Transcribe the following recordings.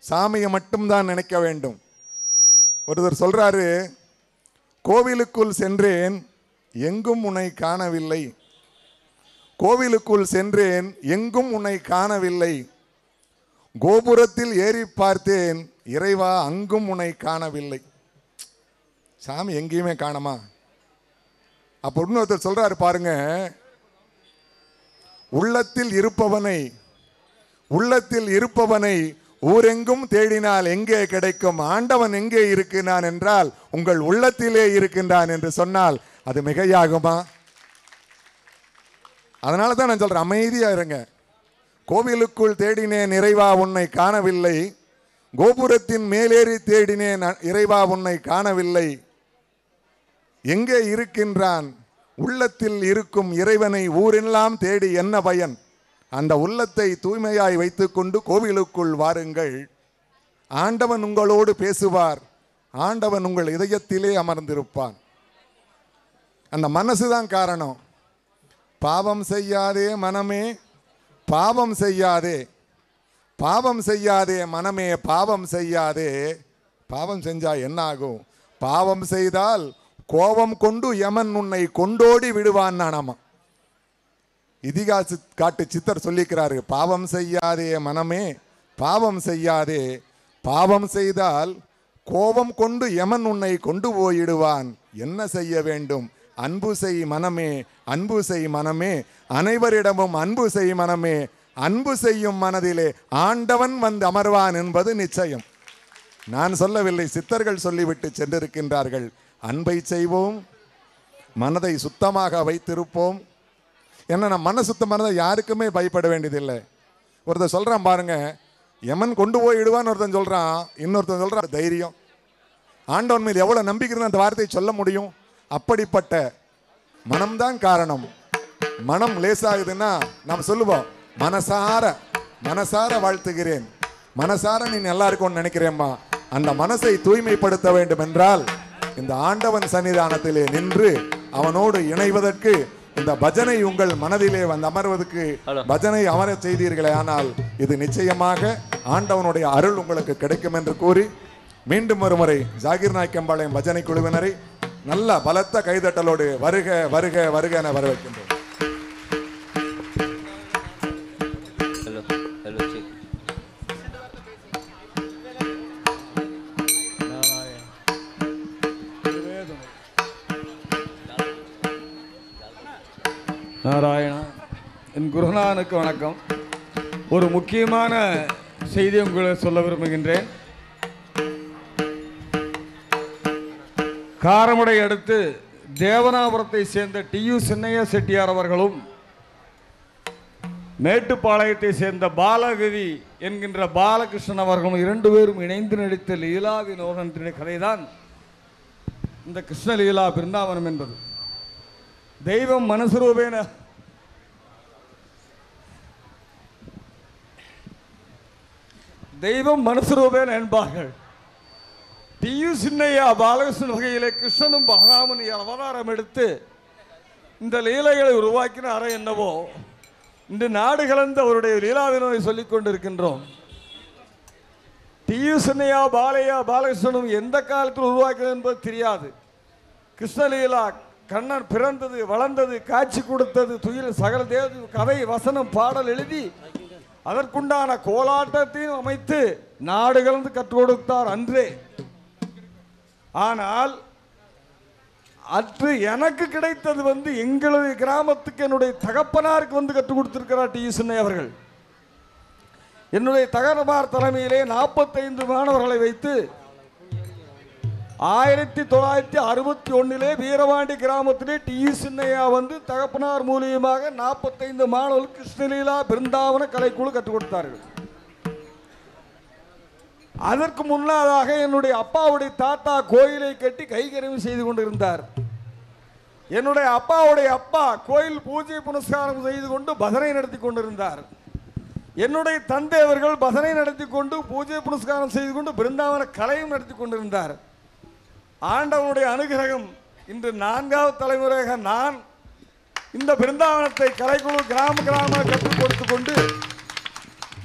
சாமியை மட்டும்தான் நினைக்க வேண்டும் ஒருத்தர் சொல்றாரு கோவிலுக்குள் சென்றேன் எங்கும் உன்னை காணவில்லை கோவிலுக்குள் சென்றேன் எங்கும் உன்னை காணவில்லை கோபுரத்தில் ஏறி பார்த்தேன் இறைவா அங்கும் உன்னை காணவில்லை சாமி எங்கேயுமே காணமா அப்போ இன்னொருத்தர் சொல்றாரு பாருங்க உள்ளத்தில் இருப்பவனை உள்ளத்தில் இருப்பவனை ஊரெங்கும் தேடினால் எங்கே கிடைக்கும் ஆண்டவன் எங்கே இருக்கிறான் என்றால் உங்கள் உள்ளத்திலே இருக்கின்றான் என்று சொன்னால் அது மிகையாகுமா அதனால தான் நான் சொல்றேன் அமைதியா இருங்க கோவிலுக்குள் தேடினேன் இறைவா உன்னை காணவில்லை கோபுரத்தின் மேலேறி தேடினேன் அ- இறைவா உன்னை காணவில்லை எங்கே இருக்கின்றான் உள்ளத்தில் இருக்கும் இறைவனை ஊரெல்லாம் தேடி என்ன பயன் அந்த உள்ளத்தை தூய்மையாய் வைத்துக்கொண்டு கோவிலுக்குள் வாருங்கள் ஆண்டவன் உங்களோடு பேசுவார் ஆண்டவன் உங்கள் இதயத்திலே அமர்ந்திருப்பான் அந்த மனசுதான் காரணம் பாவம் செய்யாதே மனமே பாவம் செய்யாதே பாவம் செய்யாதே மனமே பாவம் செய்யாதே பாவம் செஞ்சா என்ன ஆகும் பாவம் செய்தால் கோபம் கொண்டு யமன் உன்னை கொண்டோடி விடுவான் நானாமா இதிகாச காட்டு சித்தர் சொல்லிக்கிறாரு பாவம் செய்யாதே மனமே பாவம் செய்யாதே பாவம் செய்தால் கோபம் கொண்டு யமன் உன்னை கொண்டு போயிடுவான் என்ன செய்ய வேண்டும் அன்பு செய் மனமே அன்பு செய் மனமே அனைவரிடமும் அன்பு செய் மனமே அன்பு செய்யும் மனதிலே ஆண்டவன் வந்து அமர்வான் என்பது நிச்சயம் நான் சொல்லவில்லை சித்தர்கள் சொல்லிவிட்டு சென்றிருக்கின்றார்கள் அன்பை செய்வோம் மனதை சுத்தமாக வைத்திருப்போம் ஏன்னா நம்ம மன சுத்தமானதை யாருக்குமே பயப்பட வேண்டியதில்லை ஒருத்தர் சொல்றான் பாருங்க யமன் கொண்டு போய் இடுவான்னு ஒருத்தன் சொல்றான் இன்னொருத்தன் சொல்றான் தைரியம் ஆண்டவன் மேல் எவ்வளவு நம்பிக்கை இருந்தா அந்த வார்த்தையை சொல்ல முடியும் அப்படிப்பட்ட மனம்தான் காரணம் மனம் லேசாகுதுன்னா நாம் சொல்லுவோம் மனசார மனசார வாழ்த்துகிறேன் மனசார நீ நல்லா இருக்கும்னு நினைக்கிறேம்மா அந்த மனசை தூய்மைப்படுத்த வேண்டும் என்றால் இந்த ஆண்டவன் சன்னிதானத்திலே நின்று அவனோடு இணைவதற்கு இந்த பஜனை உங்கள் மனதிலே வந்து அமர்வதற்கு பஜனை அமரச் செய்தீர்களே ஆனால் இது நிச்சயமாக ஆண்டவனுடைய அருள் உங்களுக்கு கிடைக்கும் என்று கூறி மீண்டும் ஒரு முறை ஜாகிர் நாய்க்கம்பாளையம் பஜனை குழுவினரை நல்ல பலத்த கைதட்டலோடு வருக வருக வருக என வரவேற்கின்றோம் Hello, hello, check. நாராயணா என் குருநானுக்கு வணக்கம் ஒரு முக்கியமான செய்தி உங்களுக்கு சொல்ல விரும்புகின்றேன் காரமடை அடுத்து தேவனாபுரத்தை சேர்ந்த டியு சின்னையா செட்டியார் அவர்களும் மேட்டுப்பாளையத்தை சேர்ந்த பாலகவி என்கின்ற பாலகிருஷ்ணன் அவர்களும் இரண்டு பேரும் இணைந்து நடித்த லீலா வினோதன் என்ற கதைதான் இந்த கிருஷ்ண லீலா பிருந்தாவனம் என்பது தெய்வம் மனசுரூபேன தெய்வம் மனசுரூபேன என்பார்கள் டியு சின்னையா பாலகிருஷ்ணன் வகையிலே கிருஷ்ணனும் பகராமன் அவதாரம் எடுத்து இந்த லீலைகளை உருவாக்கினாரோ என்னவோ இன்று நாடு கலந்து அவருடைய லீலாவினோவை சொல்லிக் கொண்டிருக்கின்றோம் டியு சின்னையா பாலையா பாலகிருஷ்ணனும் எந்த காலத்தில் உருவாக்கியது என்பது தெரியாது கிருஷ்ணலீலா கண்ணன் பிறந்தது வளர்ந்தது காட்சி கொடுத்தது துயில் சகல தேவ கதை வசனம் பாடல் எழுதி அதற்குண்டான கோலாட்டத்தையும் அமைத்து நாடு கலந்து கற்றுக் கொடுத்தார் அன்றே ஆனால் அன்று எனக்கு கிடைத்தது வந்து எங்களுடைய கிராமத்துக்கு என்னுடைய தகப்பனாருக்கு வந்து கற்றுக் கொடுத்திருக்கிறார் டி சின்னை அவர்கள் என்னுடைய தகப்பனார் தலைமையிலே நாற்பத்தைந்து மாணவர்களை வைத்து ஆயிரத்தி தொள்ளாயிரத்தி அறுபத்தி ஒன்னிலே வீரவாண்டி கிராமத்திலே டி சின்னையா வந்து தகப்பனார் மூலியமாக நாற்பத்தைந்து மாணவர்களுக்கு கிருஷ்ணலீலா பிருந்தாவன கலைக்குழு கற்றுக் கொடுத்தார்கள் அதற்கு முன்னதாக என்னுடைய அப்பாவுடைய தாத்தா கோயிலை கட்டி கைகரிவு செய்து கொண்டிருந்தார் என்னுடைய அப்பாவுடைய அப்பா கோயில் பூஜை புனஸ்காரம் செய்து கொண்டு பஜனை நடத்தி கொண்டிருந்தார் என்னுடைய தந்தை அவர்கள் பஜனை நடத்தி கொண்டு பூஜை புனஸ்காரம் செய்து கொண்டு பிருந்தாவன கலையும் நடத்தி கொண்டிருந்தார் ஆண்டவனுடைய அனுகிரகம் இன்று நான்காவது தலைமுறையாக நான் இந்த பிருந்தாவனத்தை கலைக்குழு கிராம கிராம கற்றுக் கொடுத்து கொண்டு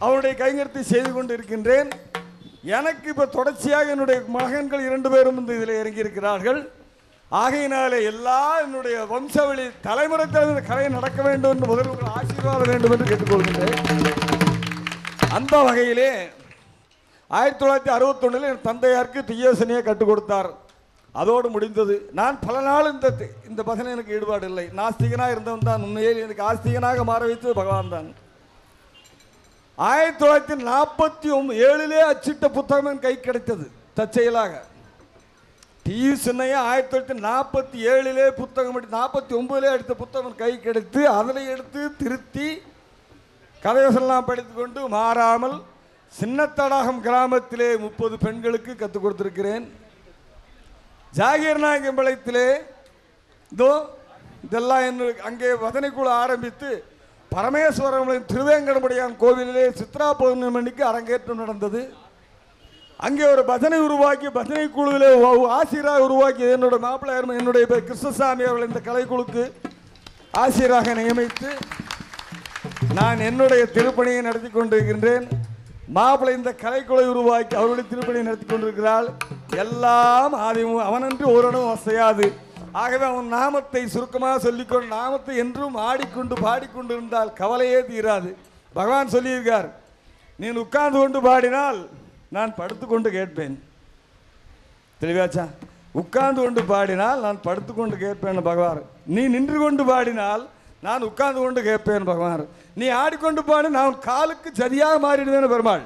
அவருடைய கைங்கரத்தை செய்து கொண்டு இருக்கின்றேன் எனக்கு இப்போ தொடர்ச்சியாக என்னுடைய மகன்கள் இரண்டு பேரும் இந்த இதில் இறங்கியிருக்கிறார்கள் ஆகையினாலே எல்லா என்னுடைய வம்சவழி தலைமுறை தலைமுறை கலை நடக்க வேண்டும் என்று முதல் உங்கள் ஆசீர்வாதம் வேண்டும் என்று கேட்டுக்கொள்கின்றேன் அந்த வகையிலே ஆயிரத்தி தொள்ளாயிரத்தி அறுபத்தொன்னில் என் தந்தையாருக்கு தியோசனியை கற்றுக் கொடுத்தார் அதோடு முடிந்தது நான் பல நாள் இந்த தி- இந்த பசனை எனக்கு ஈடுபாடு இல்லை நாஸ்திகனாக இருந்தவன் தான் உண்மையில் எனக்கு ஆஸ்திகனாக மாற வைத்தது பகவான் தான் ஆயிரத்தி தொள்ளாயிரத்தி நாற்பத்தி ஒன்பது ஏழிலே அச்சிட்ட புத்தகம் என் கை கிடைத்தது தற்செயலாக டி சின்னையா ஆயிரத்தி தொள்ளாயிரத்தி நாற்பத்தி ஏழிலே புத்தகம் எடுத்து நாற்பத்தி ஒன்பதுலே எடுத்த புத்தகம் கை கிடைத்து அதில் எடுத்து திருத்தி கதைவசெல்லாம் படித்துக்கொண்டு மாறாமல் சின்னத்தடாகம் கிராமத்திலே முப்பது பெண்களுக்கு கற்றுக் கொடுத்திருக்கிறேன் ஜாகீர் நாயகம்பாளையத்திலே இதோ இதெல்லாம் என்ன அங்கே வதனைக்குழு ஆரம்பித்து பரமேஸ்வரன் திருவேங்கடமுடியான் கோவிலிலே சித்ரா பௌர்ணமி அன்னைக்கு அரங்கேற்றம் நடந்தது அங்கே ஒரு பஜனை உருவாக்கி பஜனை குழுவிலே ஒ- ஆசிரியராக உருவாக்கி என்னோட மாப்பிள்ளை என்னுடைய பேர் கிருஷ்ணசாமி அவர்கள் இந்த கலைக்குழுக்கு ஆசிரியராக நியமித்து நான் என்னுடைய திருப்பணியை நடத்தி கொண்டிருக்கின்றேன் மாப்பிள்ளை இந்த கலைக்குழை உருவாக்கி அவருடைய திருப்பணியை நடத்தி கொண்டிருக்கிறாள் எல்லாம் ஆதிமும் அவனன்று ஓரிடம் வசையாது ஆகவே அவன் நாமத்தை சுருக்கமாக சொல்லிக்கொண்டு நாமத்தை என்றும் ஆடிக்கொண்டு பாடிக்கொண்டு இருந்தால் கவலையே தீராது பகவான் சொல்லியிருக்கார் நீ உட்கார்ந்து கொண்டு பாடினால் நான் படுத்துக்கொண்டு கேட்பேன் தெளிவாச்சா உட்கார்ந்து கொண்டு பாடினால் நான் படுத்துக்கொண்டு கேட்பேன் பகவான் நீ நின்று கொண்டு பாடினால் நான் உட்கார்ந்து கொண்டு கேட்பேன் பகவான் நீ ஆடிக்கொண்டு பாடி நான் காலுக்கு சரியாக மாறிடுவேன் பெருமாள்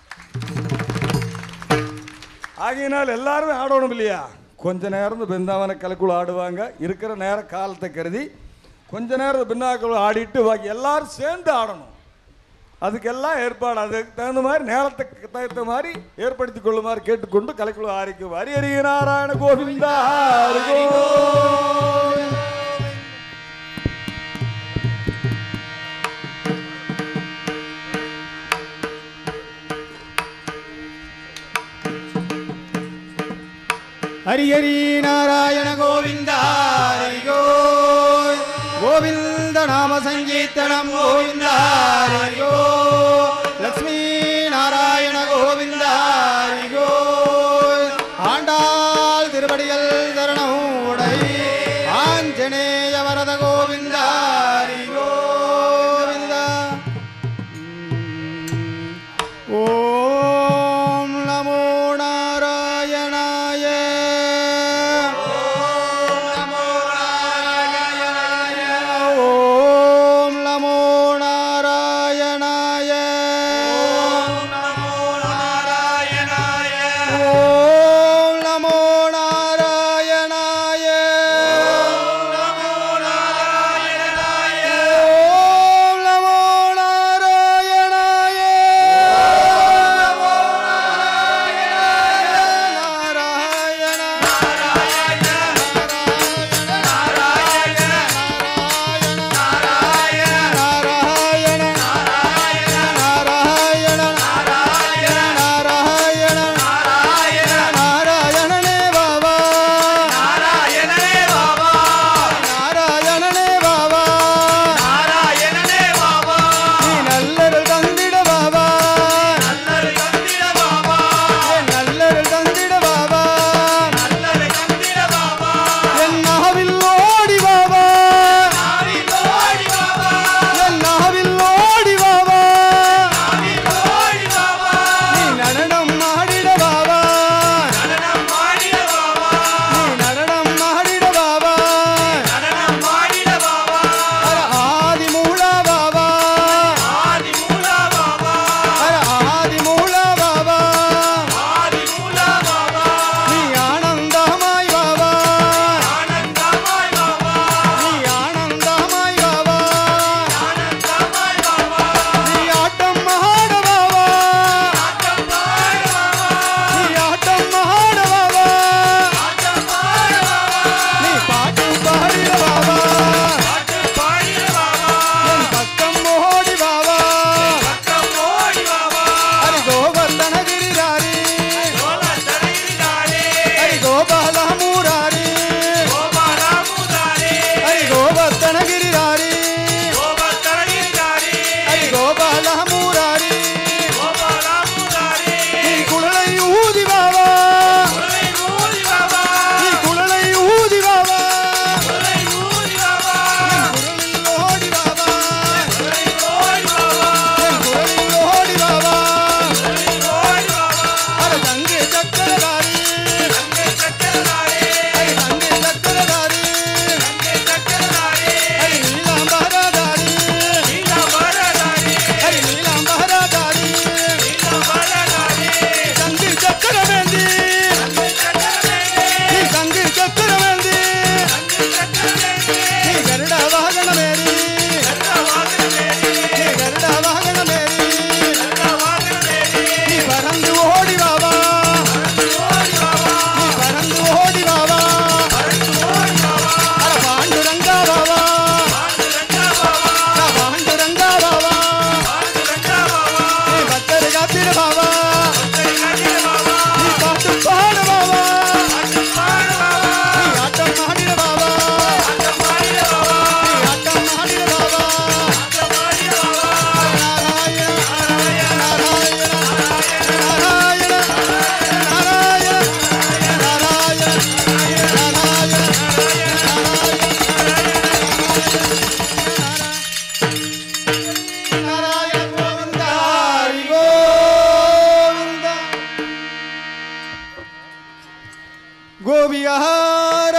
ஆகையினால் எல்லாரும் ஆடணும் இல்லையா கொஞ்ச நேரம் பிருந்தாவன கலைக்குழு ஆடுவாங்க இருக்கிற நேர காலத்தை கருதி கொஞ்ச நேரம் பின்னாக்குழு ஆடிட்டு பாக்கி எல்லாரும் சேர்ந்து ஆடணும் அதுக்கெல்லாம் ஏற்பாடு அதுக்கு தகுந்த மாதிரி நேரத்துக்கு தகுந்த மாதிரி ஏற்படுத்தி கொள்ளுமாறு கேட்டுக்கொண்டு கலைக்குழு ஆரிக்கும் ஹரி ஹரி நாராயண கோவிந்தா ஹரி கோவிந்தா. ஹரி ஹரி நாராயண கோவிந்த ஹரி கோவிந்த கோவிந்த நாம சங்கீர்த்தனம் கோவிந்த ஹரி கோ லக்ஷ்மி நாராயண கோவிந்த ஹரி கோ ஆண்டாள் திருவடிகள் சரணம் உடை ஆஞ்சநேய வரத கோவிந்த ஹரி கோவிந்தா ஓம் நமோ நாராயணாய ஓம் நமோ நாராயணாய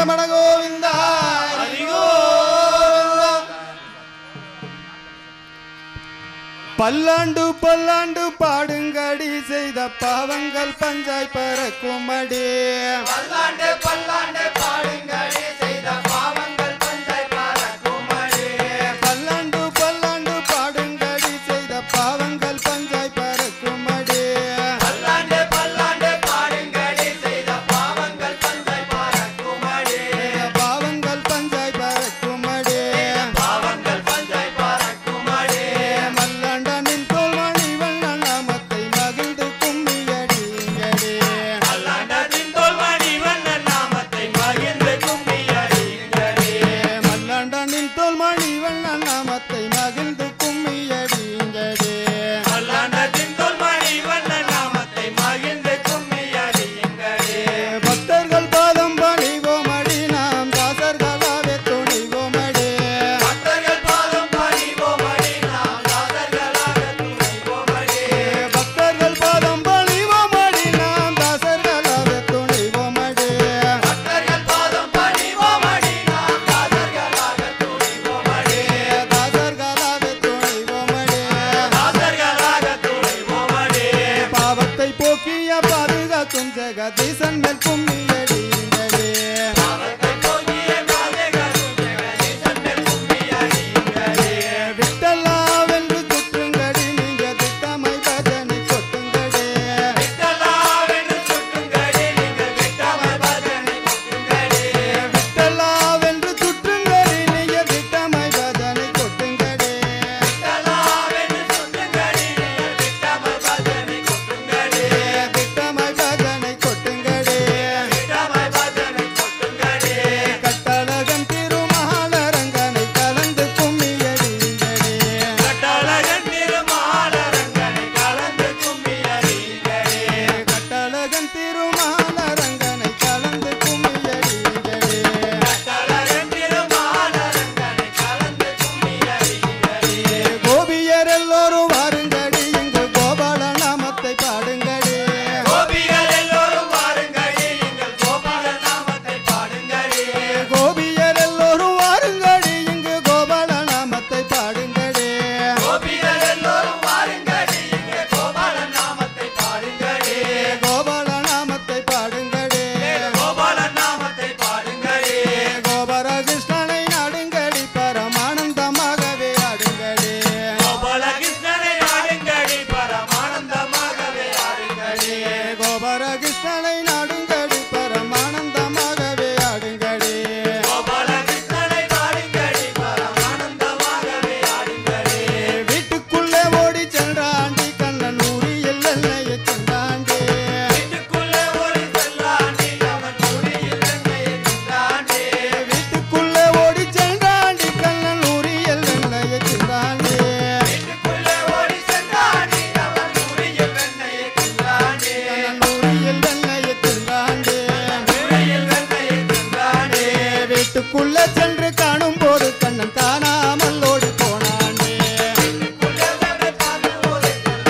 ரமண கோவிந்தா ஹரி கோவிந்தா பல்லாண்டு பல்லாண்டு பாடுங்கடி செய்த பாவங்கள் பஞ்சாய் பறக்குமடி பல்லாண்டு பல்லாண்டு பாடுங்களே செய்த பாவங்கள் பஞ்சை பறக்குமடி பல்லாண்டு பல்லாண்டு பாடுங்கடி செய்த பாவங்கள் பஞ்சாய் பறக்குமடி பல்லாண்டு பல்லாண்டு பாடுங்களே செய்த பாவங்கள் பஞ்சை பறக்குமடி பாவங்கள் பஞ்சாய் பறக்குமடி பாவங்கள் பஞ்சை பறக்குமடி மல்லாண்டனின் தோல்மணி வண்ண நாமத்தை மகிழ்ந்து கும்மியடிங்கடி பல்லாண்டத்தின் தோல்மணி வண்ணன் நாமத்தை மகிழ்ந்து கும்மி அடிங்களே மல்லாண்டனின் தோல்மணி வண்ண நாமத்தை மகிழ்ந்து கும்மியடிங்கடி பல்லாண்டத்தின் தோல்மணி வண்ணன் நாமத்தை மகிழ்ந்து கும்மி அடிங்களே பக்தர்கள் பாதம் பணிவோமடி நாம் தாசர்களாவே துணிவோமடி பக்தர்கள் பாதம் பணிவோமடி நாம் தாசர்களாக துணிவோமடி பக்தர்கள் பாதம் பணிவோமடி நாம் தாசர்களாவே துணிவோமடி பக்தர்கள் பாதம் பணிவோமடி நாம் தாசர்களாக துணிவோமடி தாசர்களாவே துணிவோமடி தாசர்களாக துணிவோமடி பாவத்தை போக்கிய பாதுகாக்கும் ஜெகதீசன் மேல் கும்மியடிங்கடி பாவத்தை போக்கிய பாதகரும் ஜெகதீசன் மேல் கும்மி அடிங்களே விட்டல்லாவென்று சுற்றுங்கடி நீங்க திட்டமை பஜனை கொட்டுங்கடி விட்டலாவென்று சுட்டுங்கடி நீங்கள் விட்டாமல் பஜனை கொட்டுங்கடி விட்டல்லாவென்று சுற்றுங்கடி நீங்க திட்டமை பஜனை கொட்டுங்கடி விட்டலாவென்று சுட்டுங்கடி நீங்கள் விட்டாமல் பஜனை கொட்டுங்கடி திட்டமை பஜனை கொட்டுங்கடி விட்டாமல் பஜனை கொட்டுங்கடி கட்டழகன் திருமகாலரங்கனை கலந்து கும்மியடிங்கடி கட்டழகன் திருமாலரங்கனை கலந்து கும்மி அடிங்களே கட்டழகன் திருமகாலரங்கனை கலந்து கும்மியடிங்கடி கட்டழகன் திருமாலரங்கனை கலந்து கும்மி அடிங்களே கோபியர் எல்லோரும் வாருங்கடி இங்கு கோபால நாமத்தை பாடுங்கடி கோபிகள் எல்லோரும் வாருங்கடி எங்கள் கோபால நாமத்தை பாடுங்கடி கோபியர் எல்லோரும் வாருங்கடி இங்கு கோபால நாமத்தை பாடுங்கடி கோபிகள் எல்லோரும் வாருங்கடி எங்கள் கோபால நாமத்தை பாடுங்கடி கோபால நாமத்தை பாடுங்கடி கோபால நாமத்தை பாடுங்கடி கோபர கிருஷ்ணனை நாடுங்கடி பரமானந்தமாகவே ஆடுங்கடி கோபால கிருஷ்ணனை ஆடுங்கடி பரமானந்தமாகவே ஆடுங்கடி கோபர கிருஷ்ணனை நாடுங்கடி பரமானந்தமாகவே ஆடுங்கடி கோபால கிருஷ்ணனை பாடுங்கடி பரமானந்தமாகவே ஆடுங்கடி வீட்டுக்குள்ளே ஓடி சென்றாண்டி கண்ணன் ஊரியில் எல்லையை சென்றாண்டி வீட்டுக்குள்ளே ஓடி செல்லாண்டி அவன் குடியில் எண்ணெயை தின்றாண்டி வீட்டுக்குள்ளே ஓடி சென்றாண்டி கண்ணன் ஊரியில் எல்லையை சென்றாண்டி வீட்டுக்குள்ளே ஓடி சென்றாண்டி அவன் குடியில் எண்ணெயை தின்றாண்டி ஊரியில் எல்லையை சென்றாண்டி குடியில் எண்ணெயை தின்றாண்டி வீட்டுக்குள்ளே சென்று காணும் போது கண்ணன் காணாமல் ஓடி போனாண்டி வீட்டுக்குள்ளே சென்று பார்க்கும்போது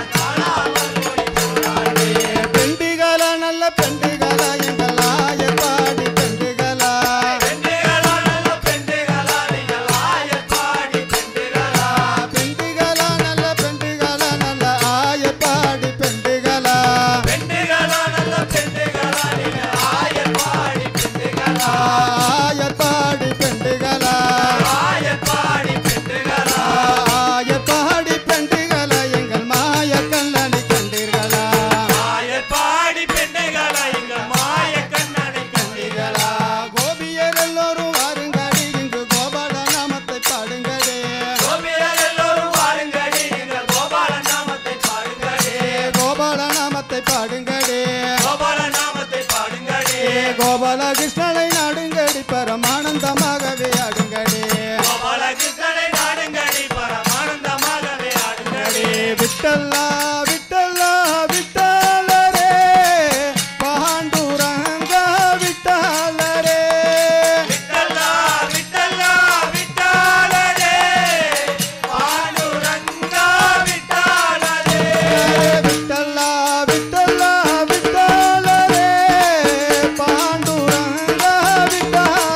காணாமல் ஓடி போனாண்டி பெண்டிகளா நல்ல பெண்டிகளா எங்கள் ஆயர் பாடி பெண்டிகளா பெண்டுகளா நல்ல பெண்டுகளா நீங்கள் ஆயர் பாடி பெண்டுகளா பெண்டிகளா நல்ல பெண்டிகளா நல்ல ஆயர் பாடி பெண்டிகளா பெண்டுகளா நல்ல பெண்டுகளா நீங்கள் ஆயர் பாடி பெண்டுகளா ஆயர் பாடி பெண்டிகளா ஆயர் பாடி பெண்டுகளா ஆயர் பாடி பெண்டிகளா எங்கள் மாய கல்லணி கண்டீர்களா ஆயர் பாடி பெண்டுகளா எங்கள் மாய கண்ணனை கண்டீர்களா கோபியர் எல்லோரும் வாருங்கடி இங்கு கோபால நாமத்தை பாடுங்கடி கோபியர் எல்லோரும் வாருங்கடி எங்கள் கோபால நாமத்தை பாடுங்கடி கோபால நாமத்தை பாடுங்கடி கோபால நாமத்தை பாடுங்கடி கோபால கிருஷ்ணனை நாடுங்கடி பரமானந்தமாகவே ஆடுங்கடி கோபால கிருஷ்ணனை நாடுங்கடி பரமானந்தமாகவே ஆடுங்கடி விட்டல்லா விட்டல்லா விட்டாலரே பாண்டுரங்க விட்டாலரே விட்டல்லா விட்டல்லா விட்டாலரே பாண்டுரங்கா விட்டாலரே விட்டல்லா விட்டல்லா விட்டாலரே பாண்டுரங்க விட்டாலரே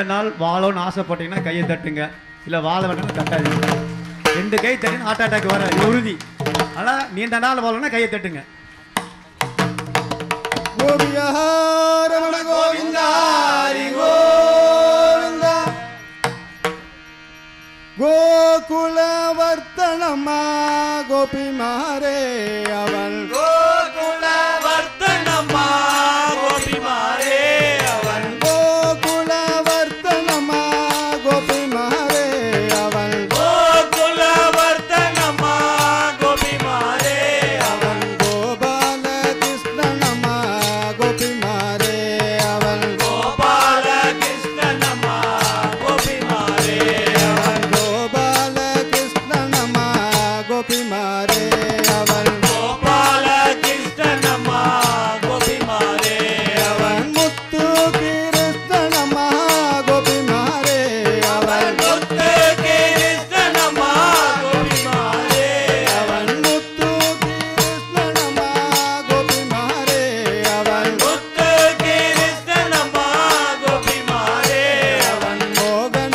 நாள் வாழணும்னு ஆசைப்பட்டீங்கன்னா கையை தட்டுங்க இல்லை வாழ வேணும்னு தட்டாதீங்க ரெண்டு கை தட்டினா ஹார்ட் அட்டாக் வர இது உறுதி ஆனால் நீண்ட நாள் வாழணும்னா கையை தட்டுங்க கோபியாரமண கோவிந்தாரி கோவிந்தா கோகுலவர்த்தனமா கோபிமாரே அவள் கோகுல வர்த்தனம்மா கோபிமாரே அவன் கோகுலவர்த்தனமா கோபிமாரே அவள் கோகுல வர்த்தனம்மா கோபிமாரே அவன் கோபால கிருஷ்ணனமா கோபிமாரே அவள் கோபால கிருஷ்ணனம்மா கோபிமாரே அவன் கோபால கிருஷ்ணனமா கோபிமாரே அவள் கோபால கிருஷ்ணனம்மா கோபிமாரே அவன் அவன் முத்து கிருஷ்ணனமா கோபிமாரே அவள் முத்து கிருஷ்ணனம்மா கோபிமாரே அவன் முத்து கிருஷ்ணனமா கோபிமாரே அவள் முத்து கிருஷ்ணனம்மா கோபிமாரே அவன் அவன் மோகன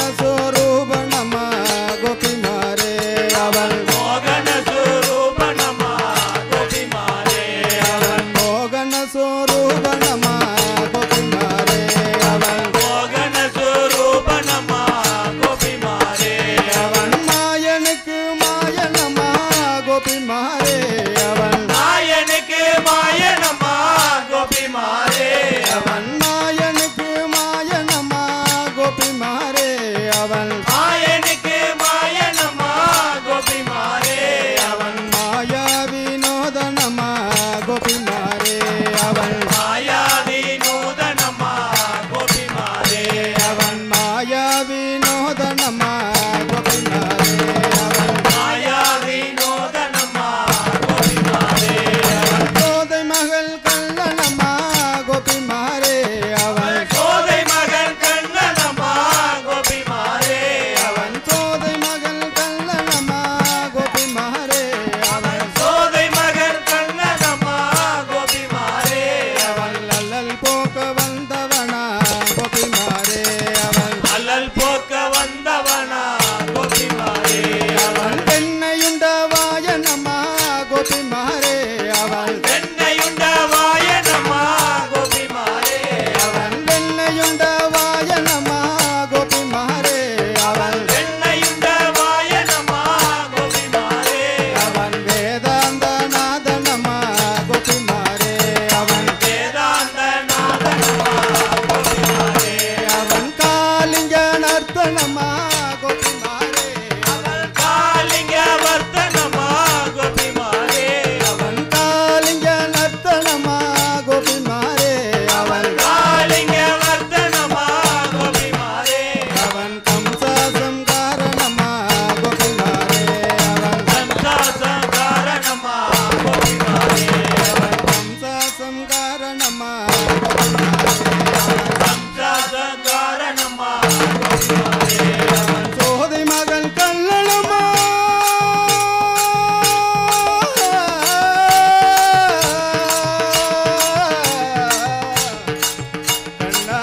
சொரூபனமா கோபிமாரே அவள் மோகன சுரூபனம்மா கோபிமாரே அவன் மோகன சொரூபனமா கோபிமாரே அவள் மோகன சுரூபனம்மா கோபிமாரே அவன் மாயனுக்கு மாயனமா கோபிமாரே அவள் மாயனுக்கு மாயனம்மா கோபிமாரே அவன் அவன் மாயனுக்கு மாயனமா கோபிமாரே அவள் மாயனுக்கு மாயனம்மா கோபிமாரே அவன் அவன் மாயா வினோதனமா கோபிமாரே அவள் மாயாவி நூதனம்மா கோபிமாரே அவன் மாயா வினோதனமா கோபிமாரே அவள் மாயாவி நூதனம்மா கோபிமாரே கோதை மகள் கல்லணமா கோபிமாரே அவள் கோதை மகன் கண்ணனம்மா கோபிமாரே அவன் அவன் சோதை மகள் கல்லணமா கோபிமாரே அவள் சோதை மகன் கண்ணனம்மா கோபிமாரே அவன் அவள் அல்லல் போக்க வந்தவனா கோபிமாரே அவள் அல்லல் போக்க வந்தவனா கோபிமாரே அவன் அவள் பெண்ணையுண்ட வாயனமா கோபிமாரே அவள் வெண்ணையுண்ட வாயனம்மா கோபிமாரே அவன் அவள் வெண்ணையுண்ட வாயனமா கோபிமாரே அவள் வெண்ணையுண்ட வாயனம்மா கோபிமாரே அவன் வேதாந்த நாதனமா கோபிமாரே அவன் வேதாந்த நாதனம்மா கோபிமாரே அவன் காலிங்க நர்த்தனமா கோபிமாரே அவன் காலிங்க வர்த்தனம்மா கோபிமாரே அவன் அவன் காலிங்க நர்த்தனமா கோபிமாரே அவன் காலிங்க வர்த்தனம்மா கோபிமாரே அவன் கம்சாசம் காரணமா கோபிமாரே அவன் சந்தாசம் காரணம்மா கோபிமாரே அவன் கம்சாசம் காரணமா சந்தாசம் காரணம்மா கோபிமாரே அவன் சோதை மகள் கல்லணமா கண்ணா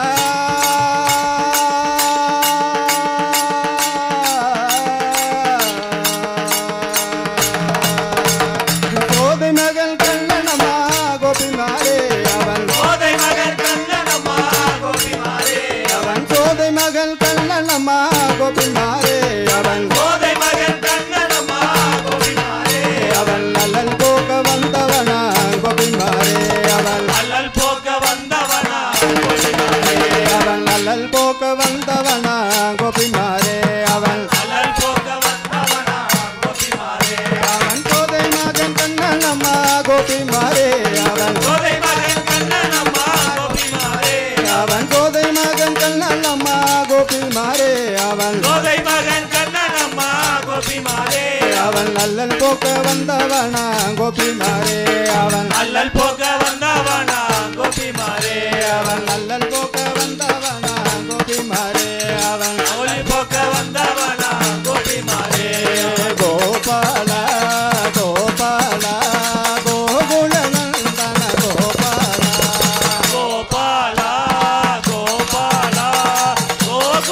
சோதை மகள் கல்லணமா கோபிமாரே அவள் கோதை மகன் கண்ணனம்மா கோபிமாரே அவன் சோதை மகள் கல்லணமா கோபிமாரே அவன் கோதை மகன் கண்ணனம்மா கோபிமாரே அவள் அல்லல் போக்க வந்தவனா கோபிமாரே அவள் அல்லல் போக்க வந்தவனா கோபிமாரே அவள் அல்லல் போக்க வந்தவனா கோபிமாரே அவள் அல்லல் போக்க வந்தவனா கோபிமாரே அவன் சோதை மகன் கண்ணனம்மா கோபிமாரே அவள் கோதை மகன் கண்ணனம்மா கோபிமாரே அவன் சோதை மகன் கண்ணனம்மா கோபிமாரே அவள் கோதை மகன் கண்ணனம்மா கோபிமாரே அவன் அல்லல் போக்க வந்தவனா கோபிமாரே அவன் அல்லல் போக்க வந்தவனா கோபிமாரே அவன் அல்லல் போக்க வந்தவனா கோபிமாரே அவன் ஒளி போக்க வந்தவனா கோபிமாரே கோபால கோபால கோகுலநந்தன கோபால கோபாலா கோபாலா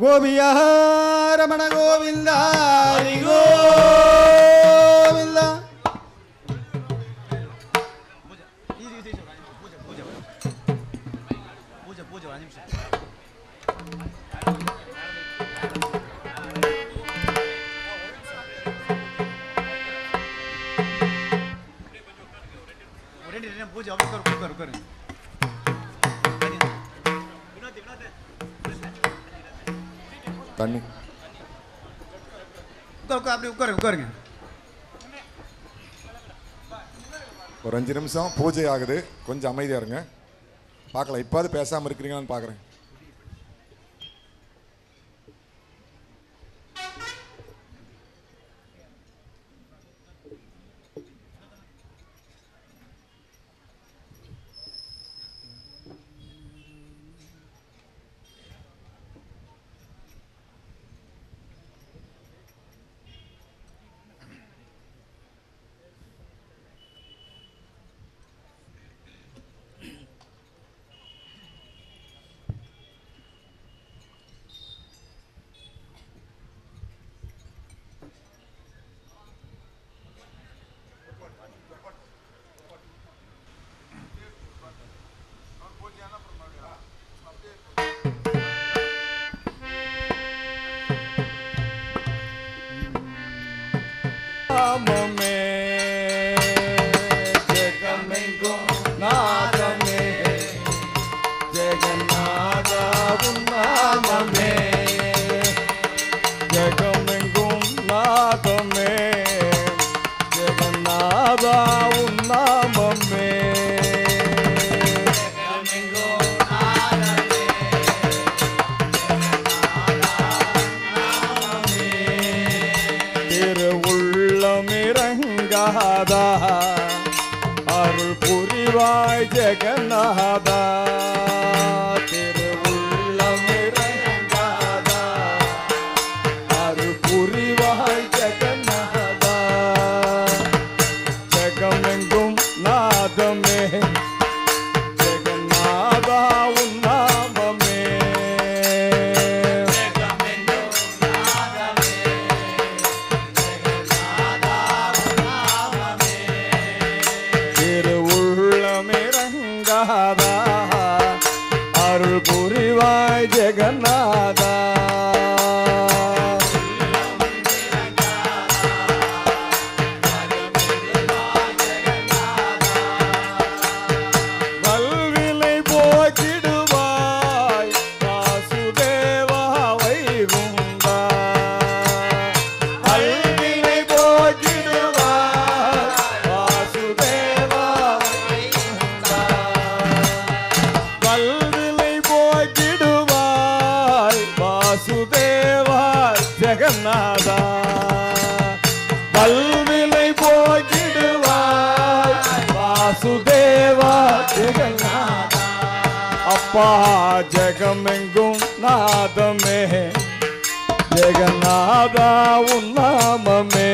கோபியார் ரமண கோவிந்தா ஹரி கோவிந்தா பூஜை உட்காரு உட்காரு உட்காரு தண்ணி உட்காரு உட்காரு அப்படி உட்காரு உட்காருங்க ஒரு அஞ்சு நிமிஷம் பூஜை ஆகுது கொஞ்சம் அமைதியா இருங்க பார்க்கலாம் இப்பாவது பேசாம இருக்கிறீங்களான்னு பார்க்குறேன் நாமமே ஜெகமெங்கும் நாதமே ஜெகநாதாவும் நாமமே ஜெகமெங்கும் நாதமே ஜெகநாதாவும் நாமமே திருவுள்ளமிறங்காதா அருள் புரிவாய் ஜெகநாதா திருவுள்ளமிறங்காதா அருள் புரிவாய் ஜெகநாதா ஜெகமெங்கும் நாதமே ஜெகநாதா உன் நாமமே திருவுள்ளமிறங்காதா அருள் புரிவாய் ஜெகநாதா வல்விலை போக்கிடுவாய் வாசுதேவா வைகுந்தா வல்விலை போக்கிடுவாய் வாசுதேவா வைகுந்தா வல்விலை போக்கிடுவாய் வாசுதேவா ஜெகநாதா வல்விலை போக்கிடுவாய் வாசுதேவா ஜெகநாதா அப்பா ஜெகமெங்கும் நாதமே ஜெகநாதா உன் நாமமே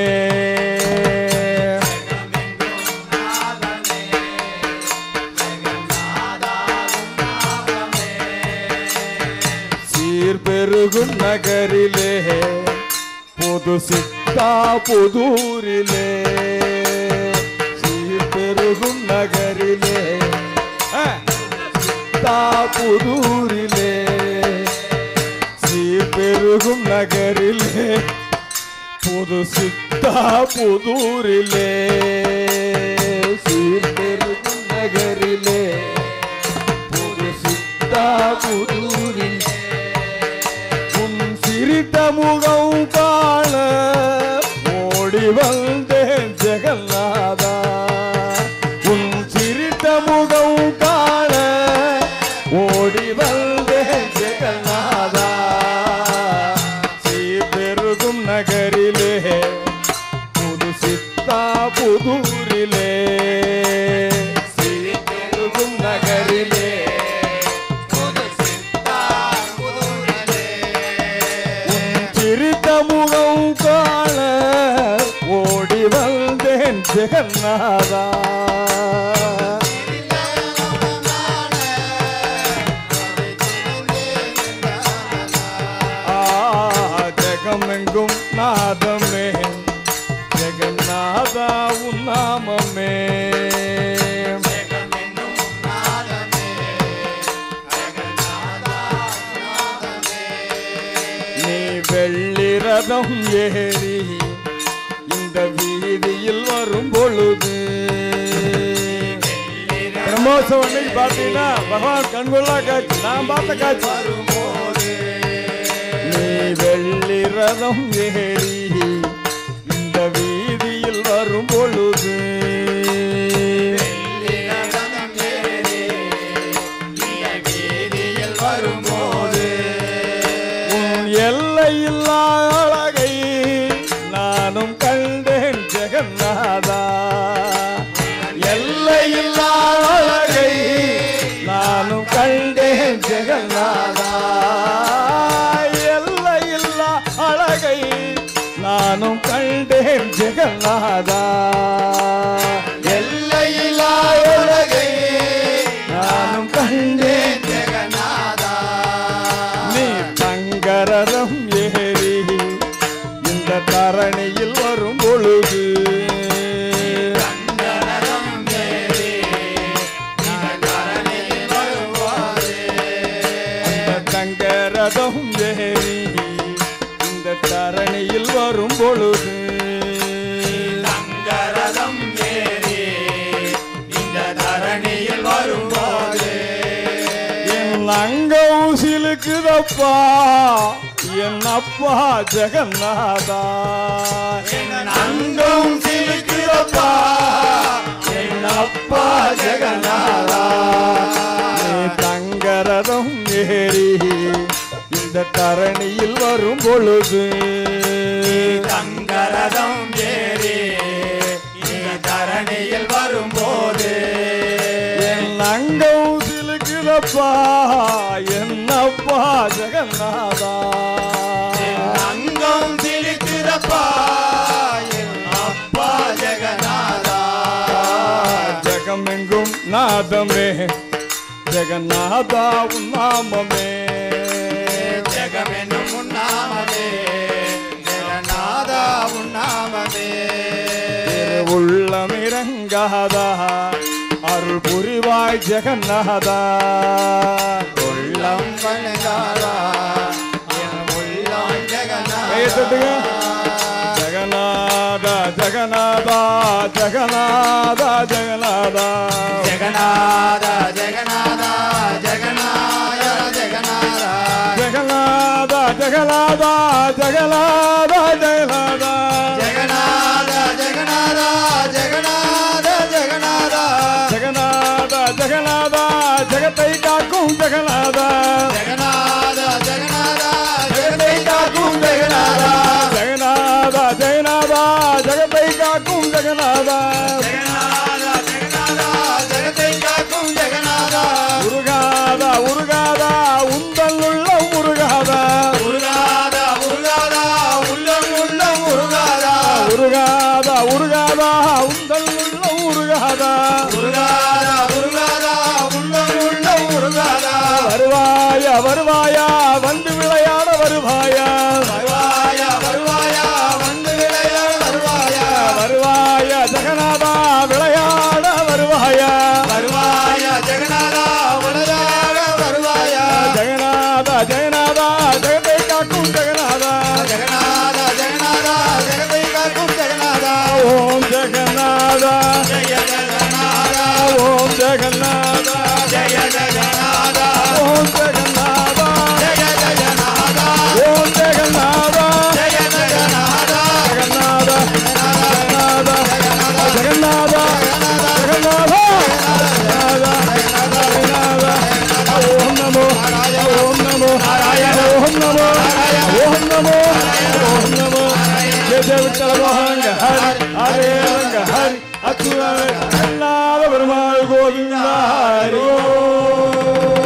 சீர்பெருகும் நகரிலே புது சித்தா புதூரிலே சீர்பெருகும் நகரிலே அஹ், சித்தா புதூரிலே சீர்பெருகும் நகரிலே புது சித்தா புதூரிலே சீர்பெருகும் நகரிலே புது சித்தா புதூரிலே உன் சிரித்த முகம் காண ஓடி வந்தேன் ஜெகநாதா உன் சிரித்த முகம் காண ஓடி வந்தேன் ஜெகநாதா சீர்பெருகும் நகரிலே புது சித்தா புதூரிலே சீர்பெருகும் நகரிலே உன் சிரித்த முகம் காண ஓடி வந்தேன் ஜெகநாதா ஆ ரதம் ஏறி இந்த வீதியில் வரும் பொழுது பிரம்மோற்சவம் அன்னைக்கு பார்த்தீங்கன்னா பகவான் கண்கொள்ளா காட்சி நான் பார்த்த காட்சி நீ வெள்ளி ரதம் ஏறி இந்த வீதியில் வரும் பொழுது உன் எல்லையில்லா அழகை நானும் கண்டேன் ஜெகநாதா எல்லையில்லா அழகை நானும் கண்டேன் ஜெகநாதா எல்லையில்லா அழகை நானும் கண்டேன் ஜெகநாதா எல்லையில்லா அழகை நானும் கண்டேன் நீ தங்கரதம் ஏறி இந்த தரணியில் வரும் பொழுது அந்த தங்கரதம் ஏறி இந்த தரணியில் வரும் பொழுது தங்கரதம் ஏறி இந்த தரணியில் வரும்போது என் அங்க ஊசிலுக்குதப்பா என் அப்பா ஜெகநாதா அங்கும் சிலுக்குதப்பா என் அப்பா ஜெகநாதா நீ தங்கரதம் ஏறி இந்த தரணியில் வரும் பொழுது தங்கரதம் ஏறி இந்த தரணியில் வரும்போது என் அங்கம் சிலுக்குதப்பா என் அப்பா ஜெகநாதா அங்கம் சிலுக்குதப்பா என் அப்பா ஜெகநாதா ஜெகமெங்கும் நாதமே ஜெகநாதா உன் நாமமே ஜெகமெனும் உன்னாமமே ஜெகநாதா உன்னாமமே உள்ளம் இறங்காதா அருள் புரிவாய் ஜெகநாதா உள்ளம் வணங்காதா என் உள்ளம் கையை தட்டுங்க ஜெகநாதா ஜெகநாதா ஜெகநாதா ஜெகநாதா ஜெகநாதா ஜெகநாதா ஜெகநாதா ஜெகநாய ஜெகநாதா ஜெகநாதா ஜெகநாதா ஜெகநாதா ஜெகநாதா ஜெகநாதா ஜெகநாதா ஜெகநாதா ஜெகநாதா ஜெகநாதா ஜெகநாதா ஜெகத்தை காக்கும் ஜெகநாதா ஜெகநாதா ஜெகநாதா ஜெகத்தை காக்கும் ஜெகநாதா ஜெகநாதா ஜெகநாதா ஜெகத்தை காக்கும் ஜெகநாதா ஜெகநாதா ஜெகநாதா ஜெகத்தை காக்கும் ஜெகநாதா உருகாதா உருகாதா உந்தல் உள்ள உருகாதா உருகாதா உருகாதா உள்ளம் உள்ளம் உருகாதா உருகாதா உருகாதா உந்தல் உள்ள உருகாதா உருகாதா உருகாதா உள்ளம் உள்ளம் உருகாதா வருவாயா வருவாயா வந்து விளையாட வருவாயா வருவாயா வருவாயா வந்து விளையாட வருவாயா வருவாயா ஜெகநாதா விளையாட வருவாயா வருவாயா ஜெகநாதா உலகாக வருவாயா ஜெகநாதா ஜெகநாதா ஜெகத்தை காக்கும் ஜெகநாதா ஜெகநாதா ஜெகநாதா ஜெகத்தை காக்கும் ஜெகநாதா ஓம் ஜெகநாதா ஜெய ஜெகநாதா ஓம் ஜெகநாதா ஜெய ஜெகநாதா ஓம் ஜெகநாதா ஜெய ஜெகநாதா ஓம் ஜெகநாதா ஜெய ஜெகநாதா ஜெகநாதா ஜெகநாதா ஜெகநாதா ஜெகநாதா ஜெகநாதா ஓம் நமோ ஓம் நமோ ஓம் நமோ ஓம் நமோ ஓம் நமோ ஜெய ஜெய விட்டல மோகங்க ஹரி ஹரே ரங்க ஹரி அச்சுரே எல்லாத பெருமாள் கோவிந்தா ஹரி ஓம்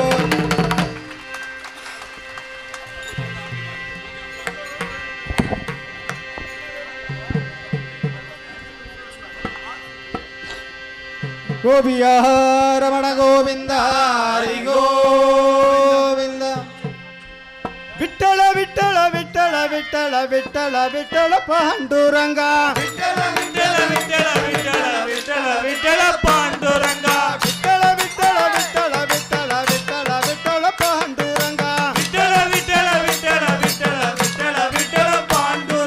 கோபியா ரமண கோவிந்த ஹரி கோவிந்த விட்டல விட்டல விட்டல விட்டல விட்டல விட்டல பாண்டுரங்கா விட்டல விட்டல விட்டல விட்டல விட்டல விட்டல பாண்டுரங்கா விட்டல விட்டல விட்டல விட்டல விட்டல விட்டல பாண்டுரங்கா விட்டல விட்டல விட்டல விட்டல விட்டல விட்டல பாண்டுரங்கா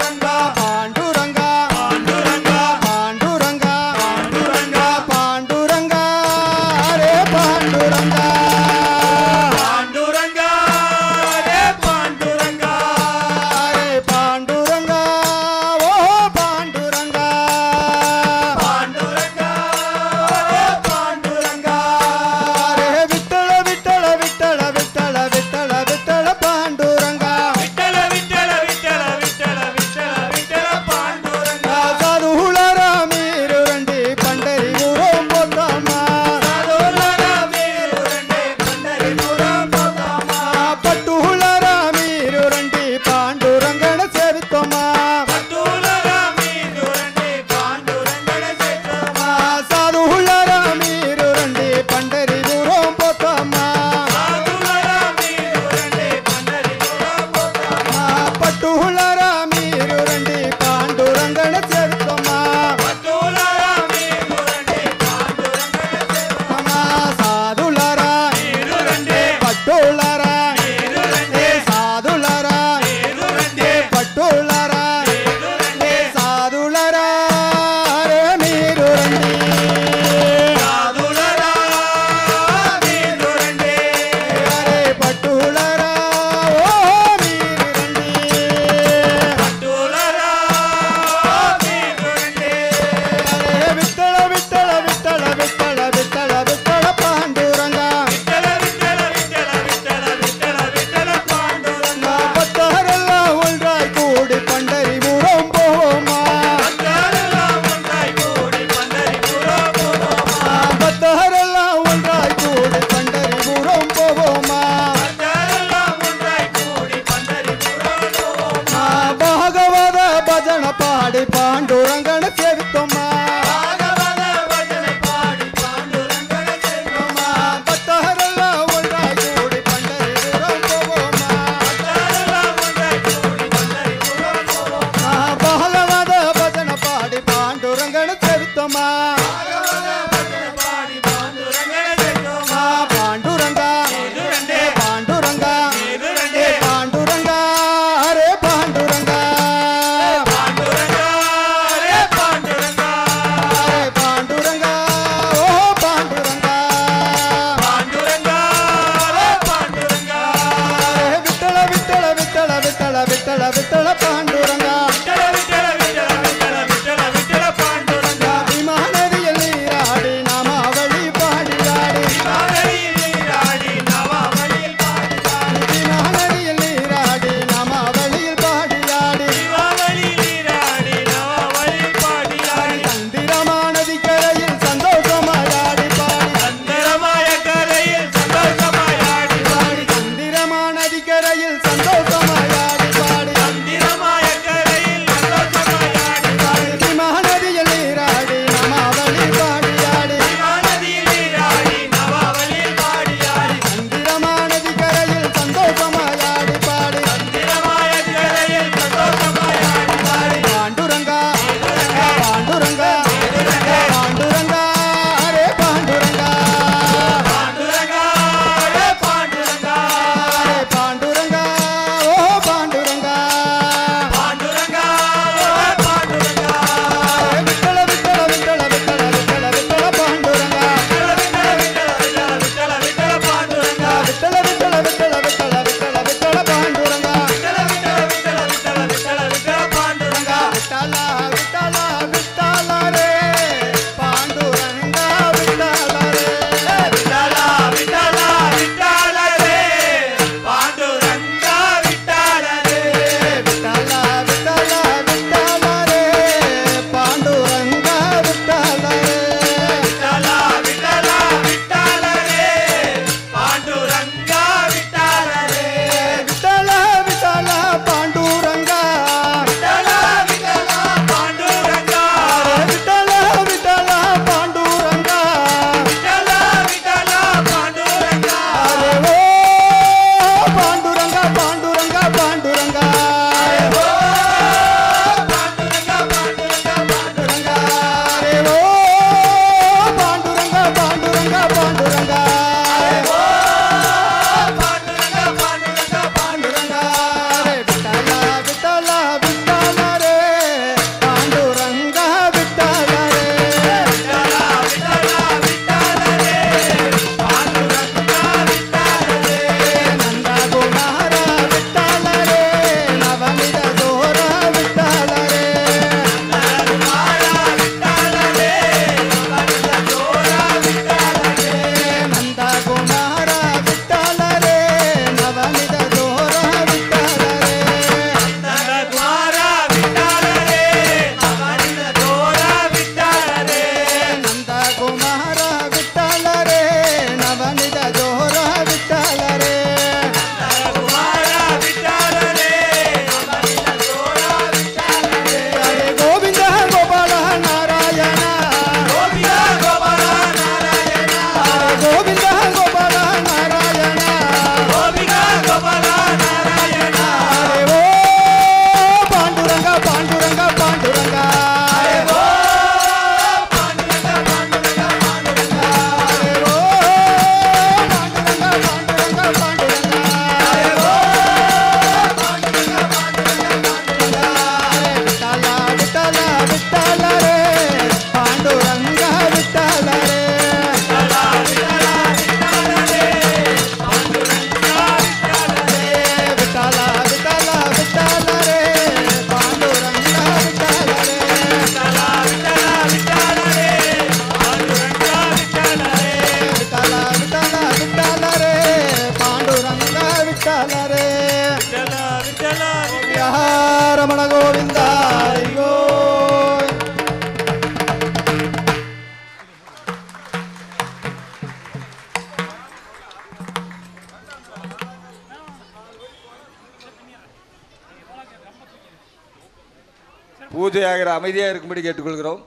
பூஜை ஆகிற அமைதியாக இருக்கும்படி கேட்டுக்கொள்கிறோம்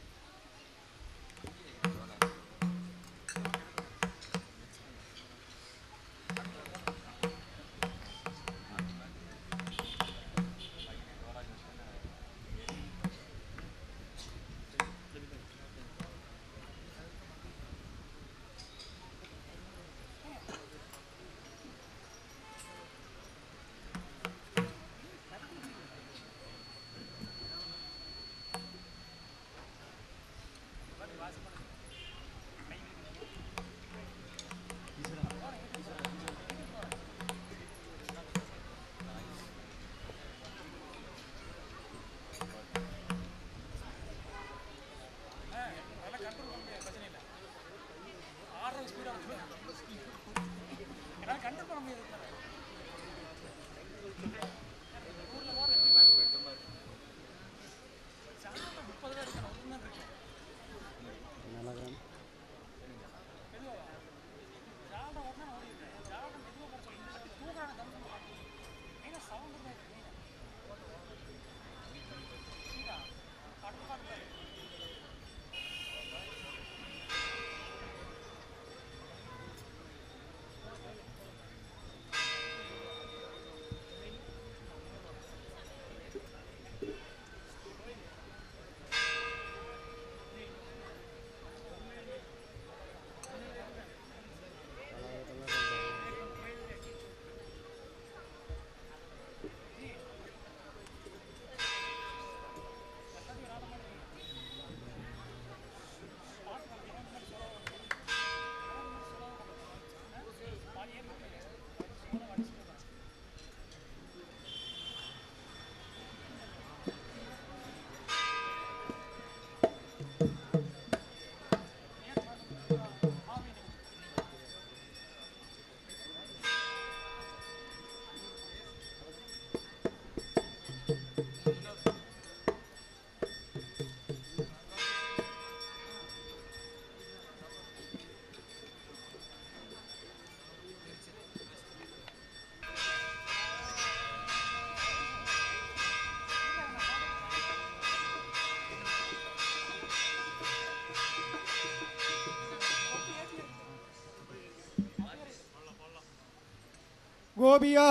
கோபியா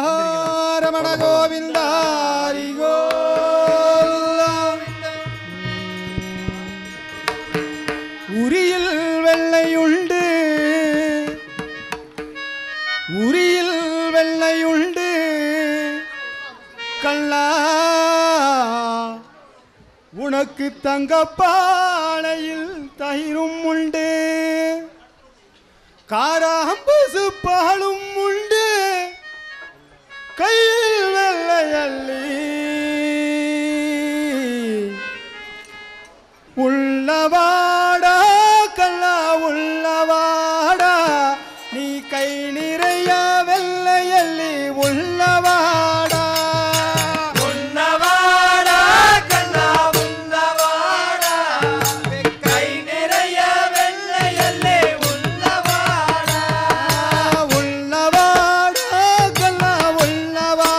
ரமண கோவிந்தாரி கோவிந்தா. உரியில் வெள்ளையுண்டு உரியில் வெள்ளையுண்டு கள்ளா உனக்கு தங்கப்பானையில் தயிரும் உண்டு காராம்பசு பாலும் உண்டு கையில் வெள்ளையள்ளி உள்ளவாடா கல்லா உள்ளவாடா நீ கை நிறைய வெள்ளையள்ளி உள்ளவாடா உன்னவாடா கண்ணா உன்னவாடா கை நிறைய வெள்ளையல்லே உள்ளவாடா உள்ளவாடா கல்லா உள்ளவாடா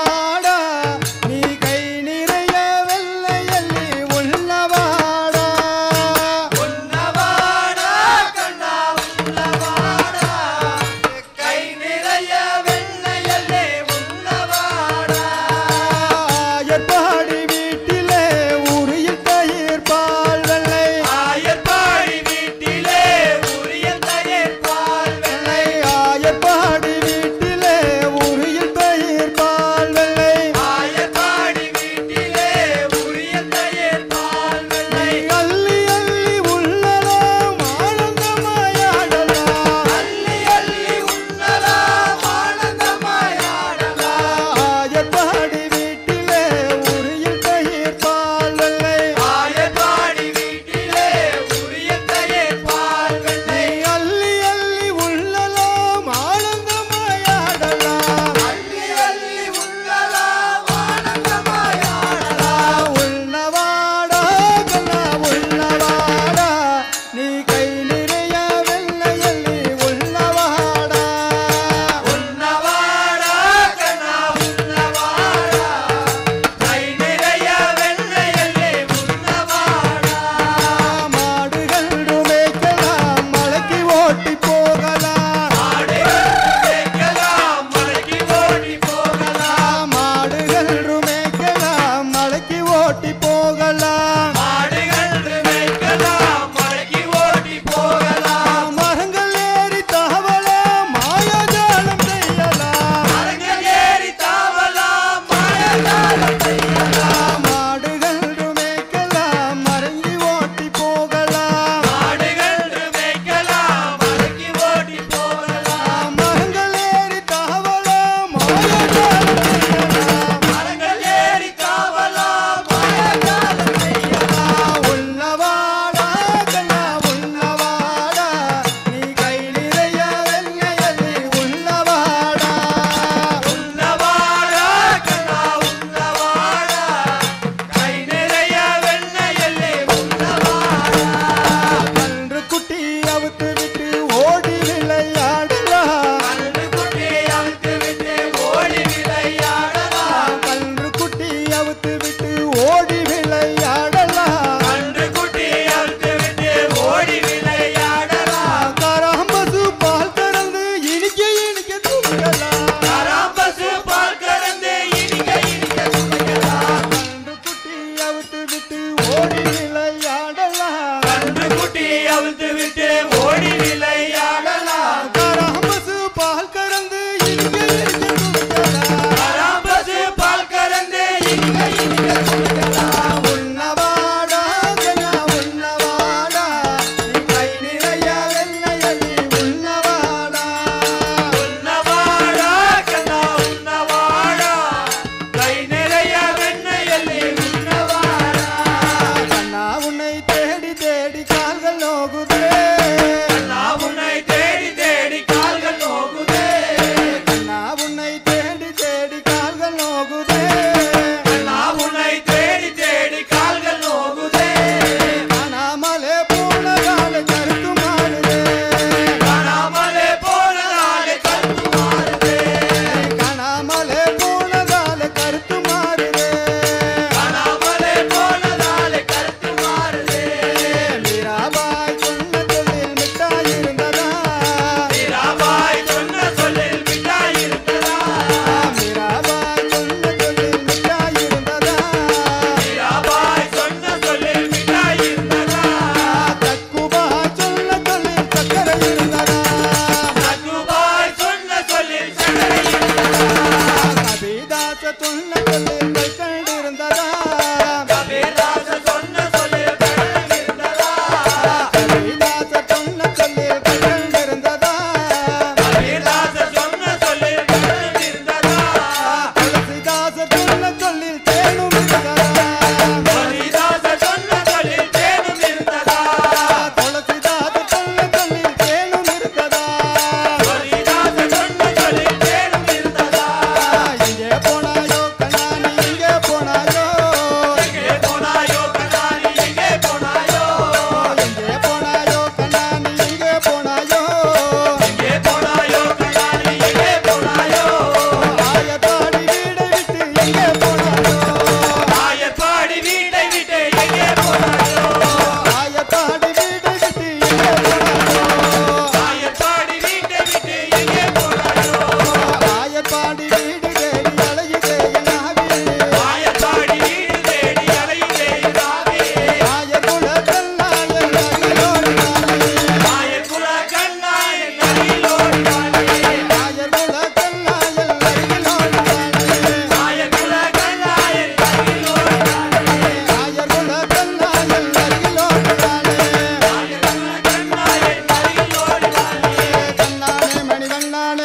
சொன்ன சொல்லில் கை கண்டிருந்ததா கபீர்தாச சொன்ன சொல்லில் கண்ணன் இருந்ததா கவிதாச சொன்ன சொல்லில் கை கண்டிருந்ததா கபீர்தாச சொன்ன சொல்லில் கண்ணன் இருந்ததா துளசிதாச சொன்ன சொல்லில் தேனும் இருந்ததா ஹரிதாச சொன்ன சொல்லில் தேனும் இருந்ததா துளசிதாச சொன்ன சொல்லில் தேனும் இருந்ததா ஹரிதாச சொன்ன சொல்லில் தேனும் இருந்ததா எங்கே போனாயோ கண்ணாணி எங்கே போனாயோ எங்கே போனாயோ கண்ணாடி எங்கே போனாயோ எங்கே போனாயோ கண்ணாணி எங்கே போனாயோ எங்கே போனாயோ கண்ணாடி எங்கே போனாயோ ஆயப்பாடி வீடை விட்டு எங்கே போனாயோ ஆயப்பாடி வீட்டை விட்டு எங்கே போனாயோ ஆயப்பாடி வீடை விட்டு எங்கே போனாயோ ஆயப்பாடி வீட்டை விட்டு எங்கே போனாயோ ஆயப்பாடி வீடு தேடி அலையுதே என் ஆவி ஆயப்பாடி வீடு தேடி அலையுதே நாவே ஆயகுல கல்லாயன் அகிலோடி நானே ஆயக்குல கண்ணாயன் அருகிலோடி நானே ஆயகுல கல்லாயன் அகிலோடி நானே ஆயக்குல கண்ணாயன் அருகிலோடி நானே ஆயகுல கல்லாயன் அகிலோடி நானே ஆயக்குல கண்ணாயன் அருகிலோடி நானே கண்ணானே மணிவண்ணானே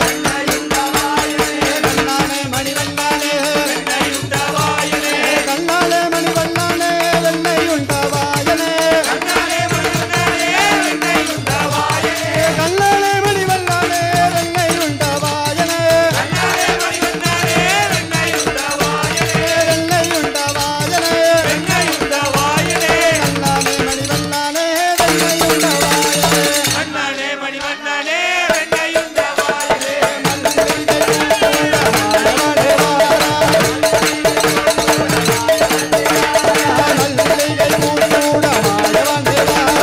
கண்ணானே மணிவண்ணானே கையுண்டவாயனே கண்ணாலே மணிவண்ணானே வெண்ணையுண்டவாயனே கண்ணாலே மண்ணாலே கையுண்டவாயனே கண்ணாலே மணிவண்ணானே வெண்ணையுண்டவாயனே கண்ணாலே மணிவண்ணாலே கையுண்டவாயனே வெண்ணையுண்டவாயனே கையுண்டவாயனே கண்ணாலே மணிவண்ணானே வெண்ணையுண்டவாயனே கண்ணாலே மணிவண்ணாலே கையுண்டவாயனே மல்லிகை பூச்சூட மாயவனே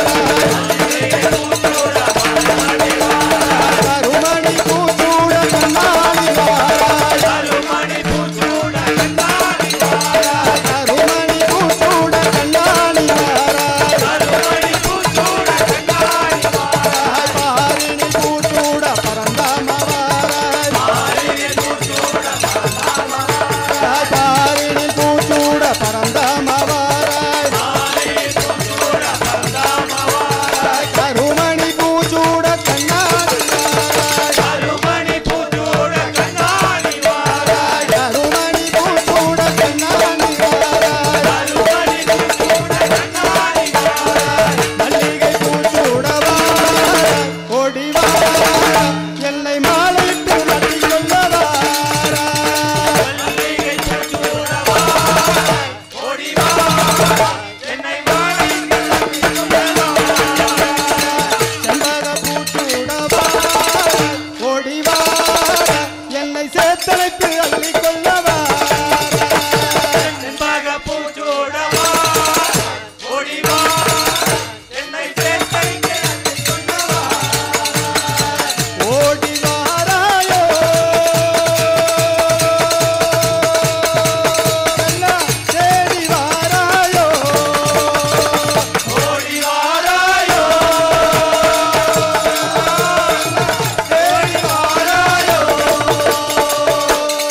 கருமணி பூச்சூட கண்ணாடி வாராய் அருமணி பூச்சூட கண்ணாடி கருமணி பூச்சூட கண்ணாடி வாராய் அருமணி பூச்சூட கண்ணாடி பாரிணி பூச்சூட பரந்தாம வாராய் பாரிணி பூச்சூட பரந்தாம வாராய் கருமணி பூச்சூட கண்ணாடி வாராய் அருமணி பூச்சூட கண்ணாடி வாராய் கருமணி பூச்சூட கண்ணாடி வாராய் அருமணி பூச்சூட கண்ணாடி வாராய் மல்லிகை பூச்சூட வாராய் ஓடி வாராய் என்னை மாலையிட்டு நட்டி கொள்ள வாராய் மல்லிகை பூச்சூட வாராய் ஓடி வாராய் என்னை வாழைக்கு செம்பக பூச்சூட வாராய் ஓடி வாராய் என்னை சேத்தனைக்கு அள்ளி கொள்ள வாராய் செண்பக பூச்சூட வாராய் ஓடி வாராய் என்னை சேர்த்தறிக்கை அள்ளிக் கொண்டு வாராய் ஓடி வாராயோ எல்லாம் தேடி வாராயோ ஓடி வாராயோ தேடி வாராயோ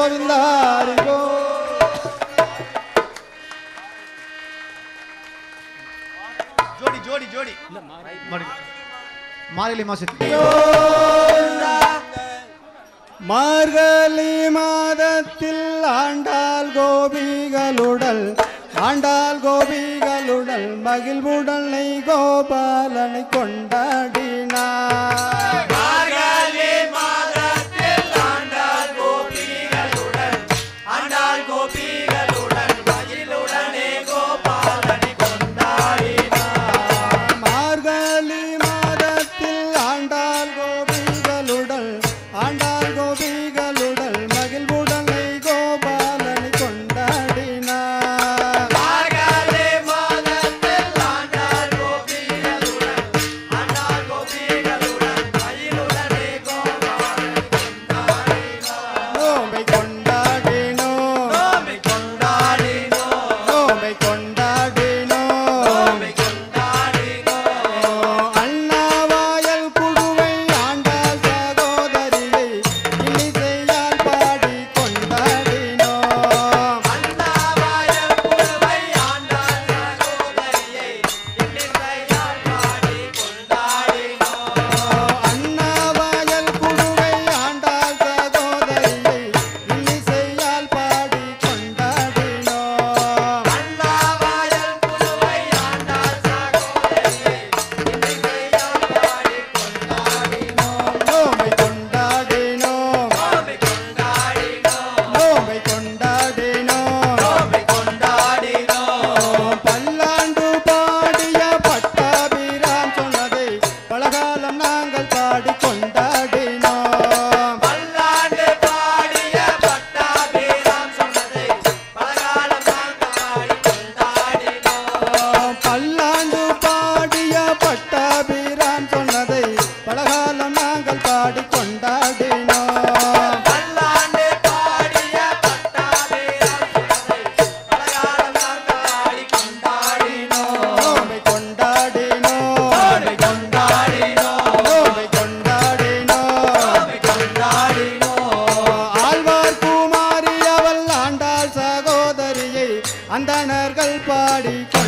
கோவிந்தாரிகோ ஜோடி ஜோடி ஜோடி மாடி- மார்கழி மாசத்து மார்கழி மாதத்தில் ஆண்டாள் கோபிகளுடல் ஆண்டாள் கோபிகளுடல் மகிழ்வுடலை கோபாலனை கொண்டாடினார் மார்கழி மாதத்தில் ஆண்டாள் கோபிகளுடன் ஆண்டாள் கோபிகளுடன் மகிழுடனே கோபாலனை கொண்டாடினார் மார்கழி மாதத்தில் ஆண்டாள் கோபிகளுடல் ஆண்டாள் கோபிகளுடல் மகிழ்வுடலை கோபாலனை கொண்டாடினார் மார்கழி மாதத்தில் ஆண்டாள் கோபிகளுடன் ஆண்டாள் கோபிகளுடன் மகிழுடனே கோபாலனை கொண்டாடினார் நோம்பை கொண்டாடினோம் நோம்பை கொண்டாடினோம் நோம்பை கொண்டாடினோம் நோம்பை கொண்டாடினோம் அண்ணாவாயல் குழுவை ஆண்டாள் சகோதரியை இன்னிசையால் பாடி கொண்டாடினோம் அண்ணாவாயல் குழுவை ஆண்டாள் சகோதரியை இன்னிசையால் பாடி கொண்டாடினோம் அண்ணாவாயல் குழுவை ஆண்டாள் சகோதரியை இன்னிசையால் பாடி கொண்டாடினோம் அண்ணாவாயல் குழுவை ஆண்டாள் சகோதரியை இன்னிசையால் பாடி கொண்டாடினோம் நோம்பை கொண்டாடினோம் நோம்பை கொண்டாடினோம் நோம்பை கொண்டாடினோம் நோம்பை கொண்டாடினோம் பல்லாண்டு பாடிய பட்டாபிராம் சொன்னதை பலகாலம் நாங்கள் பாடி கொண்டாடினோம் பல்லாண்டு பாடிய பட்டாபிராம் சொன்னதை பலகாலம் நாங்கள் பாடி கொண்டாடினோம் பல்லாண்டு பாடிய பட்டாபிராம் சொன்னதை பலகாலம் நாங்கள் பாடி கொண்டாடினோம் பல்லாண்டு பாடிய பட்டாபிராம் சொன்னதை பலகாலம் நாங்கள் பாடி கொண்டாடினோம் நோம்பை கொண்டாடினோம் நோம்பை கொண்டாடினோம் நோம்பை கொண்டாடினோம் நோம்பை கொண்டாடினோம் ஆழ்வார் குமாரி அவள் ஆண்டாள் சகோதரியை அந்தணர்கள் பாடி கொண்டாடினோம்